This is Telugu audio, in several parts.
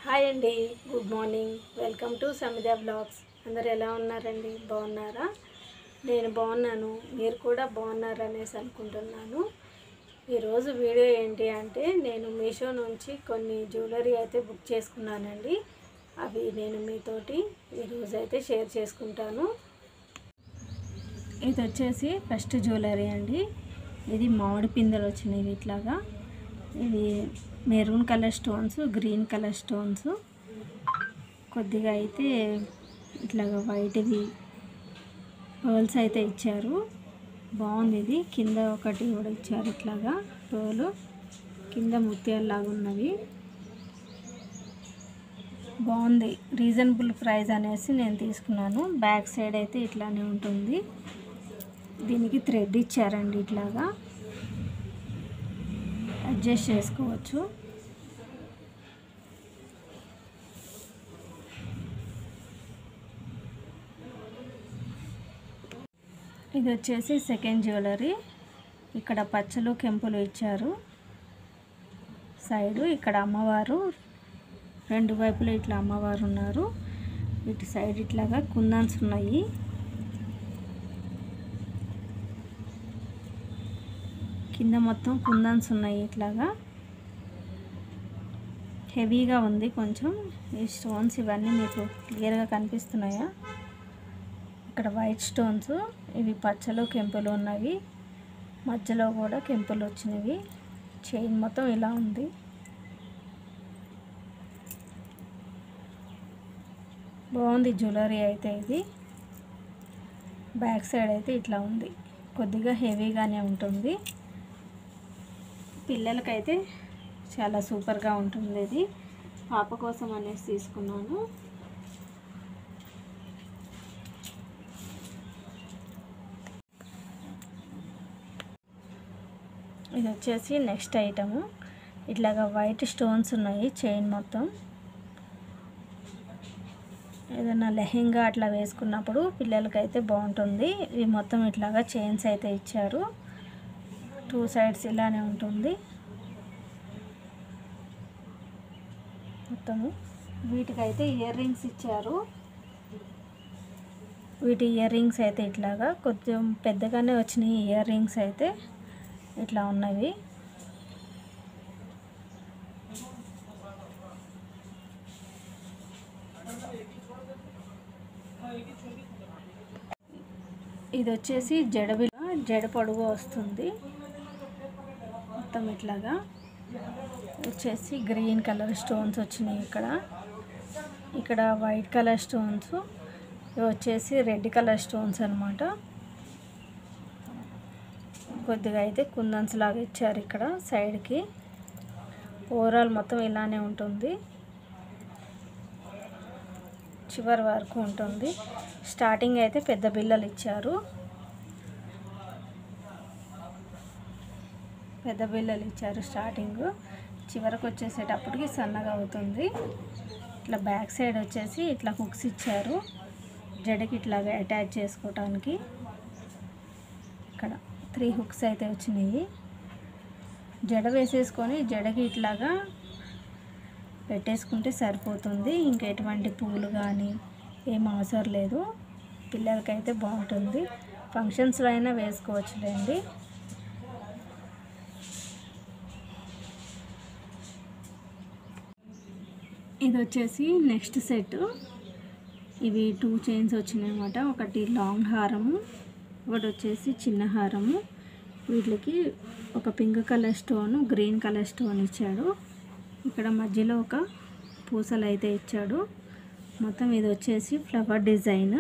హాయ్ అండి good morning welcome to Samidha blogs అందరు ఎలా ఉన్నారండి బాగున్నారా నేను బాగున్నాను మీరు కూడా బాగున్నారు అనేసి అనుకుంటున్నాను ఈరోజు వీడియో ఏంటి అంటే నేను మీషో నుంచి కొన్ని జ్యువెలరీ అయితే బుక్ చేసుకున్నానండి అవి నేను మీతోటి ఈరోజు అయితే షేర్ చేసుకుంటాను ఇది వచ్చేసి ఫస్ట్ జ్యువెలరీ అండి ఇది మామిడి పిందెలు వచ్చినాయి ఇట్లాగా ఇది maroon colour stones green colour stones కొద్దిగా అయితే ఇట్లాగా వైట్వి పర్ల్స్ అయితే ఇచ్చారు బాగుంది ఇది కింద ఒకటి కూడా ఇచ్చారు ఇట్లాగా పర్లు కింద ముత్యాలలాగా ఉన్నవి బాగుంది రీజనబుల్ ప్రైస్ అనేసి నేను తీసుకున్నాను బ్యాక్ సైడ్ అయితే ఇట్లానే ఉంటుంది దీనికి థ్రెడ్ ఇచ్చారండి ఇట్లాగా అడ్జస్ట్ చేసుకోవచ్చు ఇది వచ్చేసి సెకండ్ జ్యువెలరీ ఇక్కడ పచ్చలు కెంపులు ఇచ్చారు సైడు ఇక్కడ అమ్మవారు రెండు వైపులు ఇట్లా అమ్మవారు ఉన్నారు ఇటు సైడ్ ఇట్లాగా కుందన్స్ ఉన్నాయి కింద మొత్తం కుందన్స్ ఉన్నాయి ఇట్లాగా హెవీగా ఉంది కొంచెం ఈ స్టోన్స్ ఇవన్నీ మీకు క్లియర్గా కనిపిస్తున్నాయా ఇక్కడ వైట్ స్టోన్స్ ఇవి పచ్చలు కెంపులు ఉన్నవి మధ్యలో కూడా కెంపులు వచ్చినవి చైన్ మొత్తం ఇలా ఉంది బాగుంది జ్యువెలరీ అయితే ఇది బ్యాక్ సైడ్ అయితే ఇట్లా ఉంది కొద్దిగా హెవీగానే ఉంటుంది పిల్లలకైతే చాలా సూపర్గా ఉంటుంది ఇది పాప కోసం అనేసి తీసుకున్నాను ఇది వచ్చేసి నెక్స్ట్ ఐటము ఇట్లాగా వైట్ స్టోన్స్ ఉన్నాయి చైన్ మొత్తం ఏదైనా లెహెంగా అట్లా వేసుకున్నప్పుడు పిల్లలకైతే బాగుంటుంది ఇవి మొత్తం ఇట్లాగా చైన్స్ అయితే ఇచ్చారు టూ సైడ్స్ ఇలానే ఉంటుంది మొత్తము వీటికైతే ఇయర్ రింగ్స్ ఇచ్చారు వీటి ఇయర్ రింగ్స్ అయితే ఇట్లాగా కొంచెం పెద్దగానే వచ్చినాయి ఇయర్ రింగ్స్ అయితే ఇట్లా ఉన్నవి ఇది వచ్చేసి జడబిల జడ పొడుగు వస్తుంది మొత్తం ఇట్లాగా వచ్చేసి గ్రీన్ కలర్ స్టోన్స్ వచ్చినాయి ఇక్కడ ఇక్కడ వైట్ కలర్ స్టోన్స్ ఇవి వచ్చేసి రెడ్ కలర్ స్టోన్స్ అనమాట కొద్దిగా అయితే కుందన్స్ లాగా ఇచ్చారు ఇక్కడ సైడ్కి ఓవరాల్ మొత్తం ఇలానే ఉంటుంది చివరి వరకు ఉంటుంది స్టార్టింగ్ అయితే పెద్ద బిల్లలు ఇచ్చారు పెద్ద బిల్లలు ఇచ్చారు స్టార్టింగ్ చివరకు వచ్చేసేటప్పటికి సన్నగా అవుతుంది ఇట్లా బ్యాక్ సైడ్ వచ్చేసి ఇట్లా హుక్స్ ఇచ్చారు జడకి ఇట్లాగా అటాచ్ చేసుకోవటానికి ఇక్కడ త్రీ హుక్స్ అయితే వచ్చినాయి జడ వేసేసుకొని జడకి ఇట్లాగా పెట్టేసుకుంటే సరిపోతుంది ఇంకా ఎటువంటి పువ్వులు కానీ ఏం అవసరం లేదు పిల్లలకైతే బాగుంటుంది ఫంక్షన్స్లో అయినా వేసుకోవచ్చులేండి ఇది వచ్చేసి నెక్స్ట్ సెట్ ఇవి టూ చైన్స్ వచ్చినాయి అన్నమాట ఒకటి లాంగ్ హారము ఒకటి వచ్చేసి చిన్న హారము వీటికి ఒక pink colour stone green colour stone ఇచ్చాడు ఇక్కడ మధ్యలో ఒక పూసలు అయితే ఇచ్చాడు మొత్తం ఇది వచ్చేసి ఫ్లవర్ డిజైన్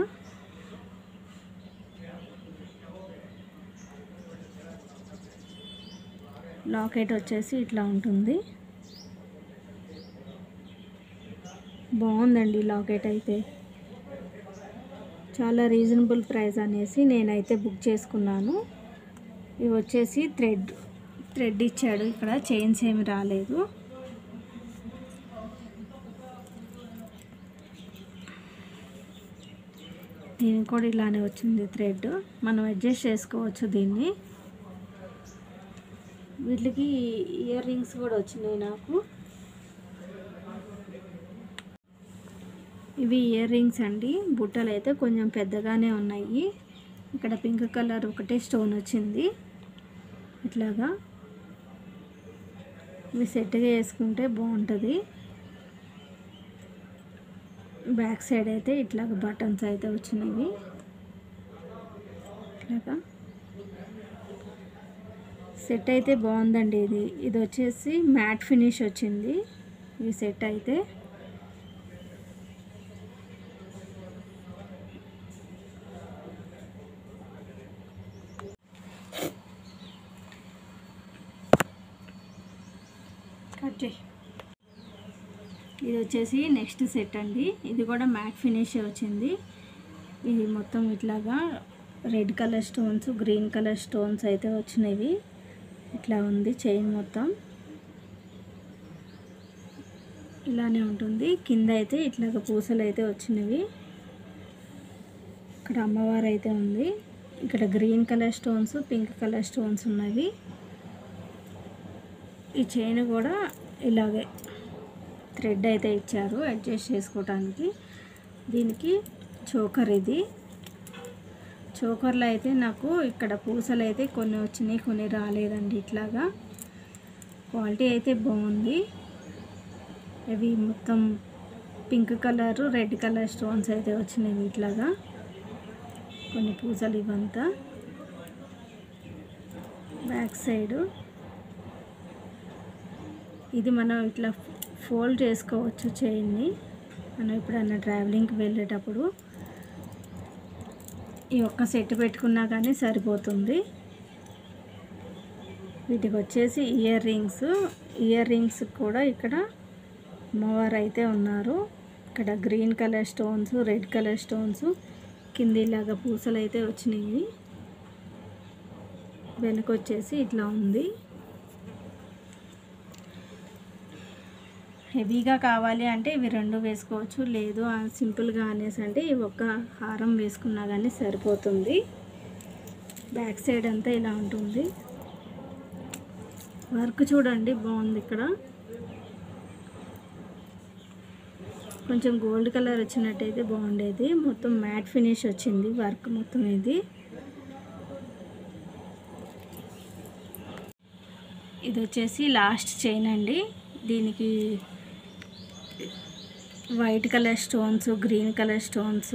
లాకెట్ వచ్చేసి ఇట్లా ఉంటుంది బాగుందండి లాకెట్ అయితే చాలా రీజనబుల్ ప్రైస్ అనేసి నేనైతే బుక్ చేసుకున్నాను ఇవి వచ్చేసి థ్రెడ్ థ్రెడ్ ఇచ్చాడు ఇక్కడ చైన్స్ ఏమి రాలేదు దీనికి కూడా ఇలానే వచ్చింది థ్రెడ్ మనం అడ్జస్ట్ చేసుకోవచ్చు దీన్ని వీటికి ఇయర్ రింగ్స్ కూడా వచ్చినాయి నాకు ఇవి ఇయర్ రింగ్స్ అండి బుట్టలు అయితే కొంచెం పెద్దగానే ఉన్నాయి ఇక్కడ పింక్ కలర్ ఒకటే స్టోన్ వచ్చింది ఇట్లాగా ఇవి సెట్గా వేసుకుంటే బాగుంటుంది బ్యాక్ సైడ్ అయితే ఇట్లాగ బటన్స్ అయితే వచ్చినవి ఇట్లాగా సెట్ అయితే బాగుందండి ఇది ఇది వచ్చేసి మ్యాట్ ఫినిష్ వచ్చింది ఈ సెట్ అయితే కట్ చేయి ఇది వచ్చేసి నెక్స్ట్ సెట్ అండి ఇది కూడా మ్యాట్ ఫినిష్ వచ్చింది ఇది మొత్తం ఇట్లాగా red colour stones green colour stones అయితే వచ్చినవి ఇట్లా ఉంది చైన్ మొత్తం ఇలానే ఉంటుంది కింద అయితే ఇట్లాగ పూసలు అయితే వచ్చినవి ఇక్కడ అమ్మవారు అయితే ఉంది ఇక్కడ green colour stones pink colour stones ఉన్నవి ఈ చైన్ కూడా ఇలాగే థ్రెడ్ అయితే ఇచ్చారు అడ్జస్ట్ చేసుకోవడానికి దీనికి చోకర్ ఇది చోకర్లో అయితే నాకు ఇక్కడ పూసలు అయితే కొన్ని వచ్చినాయి కొన్ని రాలేదండి ఇట్లాగా క్వాలిటీ అయితే బాగుంది ఇవి మొత్తం pink colour red colour stones అయితే వచ్చినాయి ఇట్లాగా కొన్ని పూసలు ఇవంతా బ్యాక్ సైడు ఇది మనం ఇట్లా ఫోల్డ్ చేసుకోవచ్చు చైన్ని మనం ఎప్పుడన్నా ట్రావెలింగ్కి వెళ్ళేటప్పుడు ఈ ఒక్క సెట్ పెట్టుకున్నా కానీ సరిపోతుంది వీటికి వచ్చేసి ఇయర్ రింగ్స్ ఇయర్ రింగ్స్ కూడా ఇక్కడ అమ్మవారు అయితే ఉన్నారు ఇక్కడ green colour stones red colour stones కింద ఇలాగా పూసలు అయితే వచ్చినాయి వెనక వచ్చేసి ఇట్లా ఉంది హెవీగా కావాలి అంటే ఇవి రెండు వేసుకోవచ్చు లేదు ఆ సింపుల్గా అనేసి అంటే ఈ ఒక్క హారం వేసుకున్నా కానీ సరిపోతుంది బ్యాక్ సైడ్ అంతా ఇలా ఉంటుంది వర్క్ చూడండి బాగుంది ఇక్కడ కొంచెం గోల్డ్ కలర్ వచ్చినట్టయితే బాగుండేది మొత్తం మ్యాట్ ఫినిష్ వచ్చింది వర్క్ మొత్తం ఇది ఇది వచ్చేసి లాస్ట్ చైన్ అండి దీనికి white colour stones green colour stones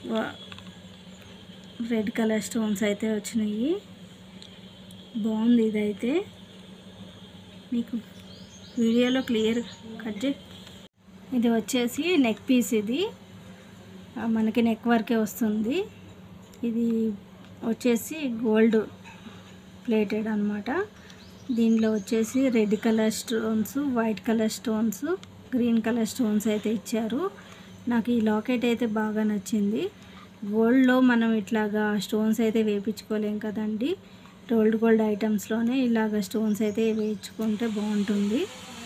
red colour stones అయితే వచ్చినాయి బాగుంది ఇదైతే మీకు వీడియోలో క్లియర్ కట్ చే ఇది వచ్చేసి నెక్ పీస్ ఇది ఆ, మనకి నెక్ వర్కే వస్తుంది ఇది వచ్చేసి గోల్డ్ ప్లేటెడ్ అనమాట దీనిలో వచ్చేసి red colour stones white colour stones green colour stones అయితే ఇచ్చారు నాకు ఈ లాకెట్ అయితే బాగా నచ్చింది గోల్డ్లో మనం ఇట్లాగా స్టోన్స్ అయితే వేయించుకోలేం కదండి రోల్డ్ గోల్డ్ ఐటమ్స్లోనే ఇలాగ స్టోన్స్ అయితే వేయించుకుంటే బాగుంటుంది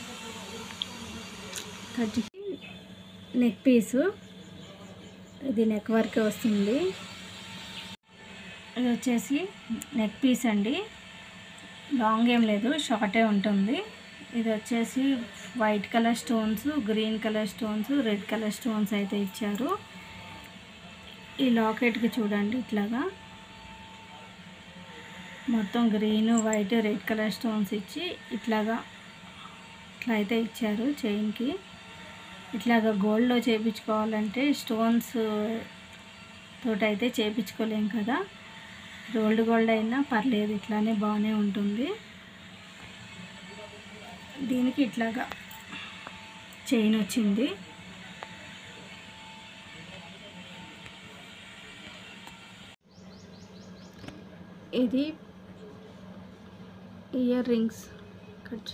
కట్ నెక్ పీసు ఇది నెక్ వర్క్ వస్తుంది ఇది వచ్చేసి నెక్ పీస్ అండి లాంగ్ ఏం లేదు షార్టే ఉంటుంది ఇది వచ్చేసి white colour stones green colour stones red colour stones అయితే ఇచ్చారు ఈ లాకెట్కి చూడండి ఇట్లాగా మొత్తం green white red colour stones ఇచ్చి ఇట్లాగా ఇట్లా అయితే ఇచ్చారు చైన్కి ఇట్లాగా గోల్డ్లో చేయించుకోవాలంటే స్టోన్స్ తోటైతే చేయించుకోలేం కదా రోల్డ్ గోల్డ్ అయినా పర్లేదు ఇట్లానే బాగానే ఉంటుంది దీనికి ఇట్లాగా చైన్ వచ్చింది ఇది ఇయర్ రింగ్స్ కట్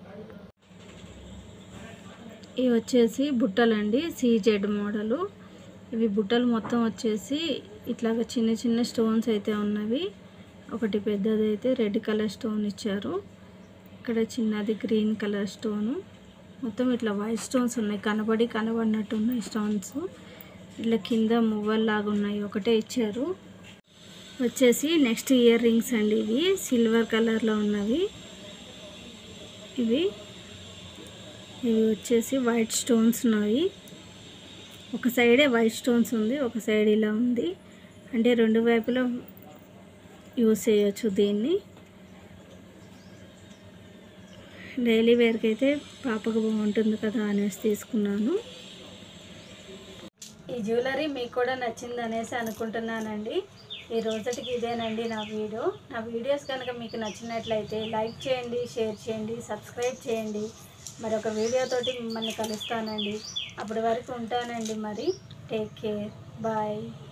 ఇవి వచ్చేసి బుట్టలండి సీజెడ్ మోడలు ఇవి బుట్టలు మొత్తం వచ్చేసి ఇట్లాగ చిన్న చిన్న స్టోన్స్ అయితే ఉన్నవి ఒకటి పెద్దది అయితే రెడ్ కలర్ స్టోన్ ఇచ్చారు ఇక్కడ చిన్నది గ్రీన్ కలర్ స్టోను మొత్తం ఇట్లా వైట్ స్టోన్స్ ఉన్నాయి కనబడి కనబడినట్టు ఉన్నాయి స్టోన్స్ ఇట్లా కింద మువ్వల్లాగా ఉన్నాయి ఒకటే ఇచ్చారు వచ్చేసి నెక్స్ట్ ఇయర్ రింగ్స్ అండి ఇవి సిల్వర్ కలర్లో ఉన్నవి ఇవి ఇవి వచ్చేసి వైట్ స్టోన్స్ ఉన్నవి ఒక సైడే వైట్ స్టోన్స్ ఉంది ఒక సైడ్ ఇలా ఉంది అంటే రెండు వైపులా యూస్ చేయొచ్చు దీన్ని డైలీ వేర్కి అయితే పాపకు బాగుంటుంది కదా అనేసి తీసుకున్నాను ఈ జ్యువెలరీ మీకు కూడా నచ్చింది అనేసి అనుకుంటున్నానండి ఈ రోజుటికి ఇదేనండి నా వీడియో నా వీడియోస్ కనుక మీకు నచ్చినట్లయితే లైక్ చేయండి షేర్ చేయండి సబ్స్క్రైబ్ చేయండి మరి ఒక వీడియోతోటి మిమ్మల్ని కలుస్తానండి అప్పటి వరకు ఉంటానండి మరి టేక్ కేర్ బాయ్